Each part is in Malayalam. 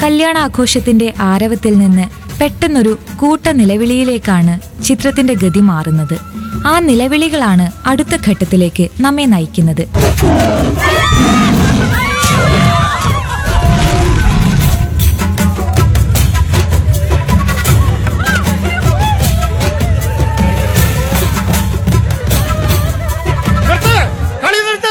കല്യാണാഘോഷത്തിന്റെ ആരവത്തിൽ നിന്ന് പെട്ടെന്നൊരു കൂട്ട നിലവിളിയിലേക്കാണ് ചിത്രത്തിന്റെ ഗതി മാറുന്നത് ആ നിലവിളികളാണ് അടുത്ത ഘട്ടത്തിലേക്ക് നമ്മെ നയിക്കുന്നത് നിർത്ത്! കളി നിർത്ത്!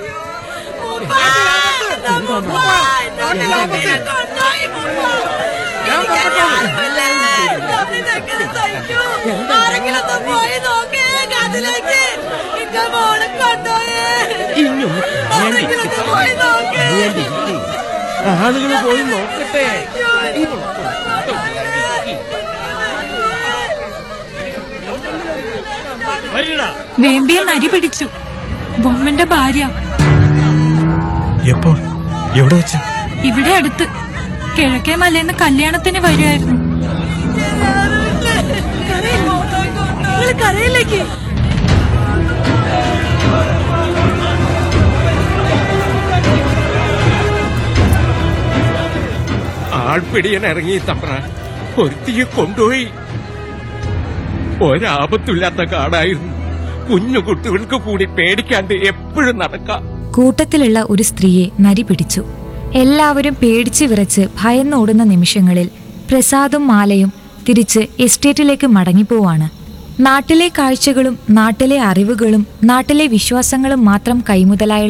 ഞാൻ പറഞ്ഞിട്ടുണ്ട്. ആളുകൾ പോയി നോക്കട്ടെ വേമ്പിയെ നരി പിടിച്ചു ബൊമ്മന്റെ ഭാര്യ എപ്പോ എവിടെ വെച്ച് ഇവിടെ അടുത്ത് കിഴക്കേ മലയിന്ന് കല്യാണത്തിന് വരുമായിരുന്നു കരയിലേക്ക് ആൾപ്പിടിയൻ ഇറങ്ങി തമ്പ്ര ഒരുത്തിയെ കൊണ്ടുപോയി ഒരാപത്തില്ലാത്ത കാടായിരുന്നു കുഞ്ഞു കുട്ടികൾക്ക് കൂടി പേടിക്കാണ്ട് എപ്പോഴും നടക്കാം കൂട്ടത്തിലുള്ള ഒരു സ്ത്രീയെ നരി പിടിച്ചു എല്ലാവരും പേടിച്ചു വിറച്ച് ഭയന്നോടുന്ന നിമിഷങ്ങളിൽ പ്രസാദും മാലയും തിരിച്ച് എസ്റ്റേറ്റിലേക്ക് മടങ്ങിപ്പോവാണ് നാട്ടിലെ കാഴ്ചകളും നാട്ടിലെ അറിവുകളും നാട്ടിലെ വിശ്വാസങ്ങളും മാത്രം കൈമുതലായുള്ള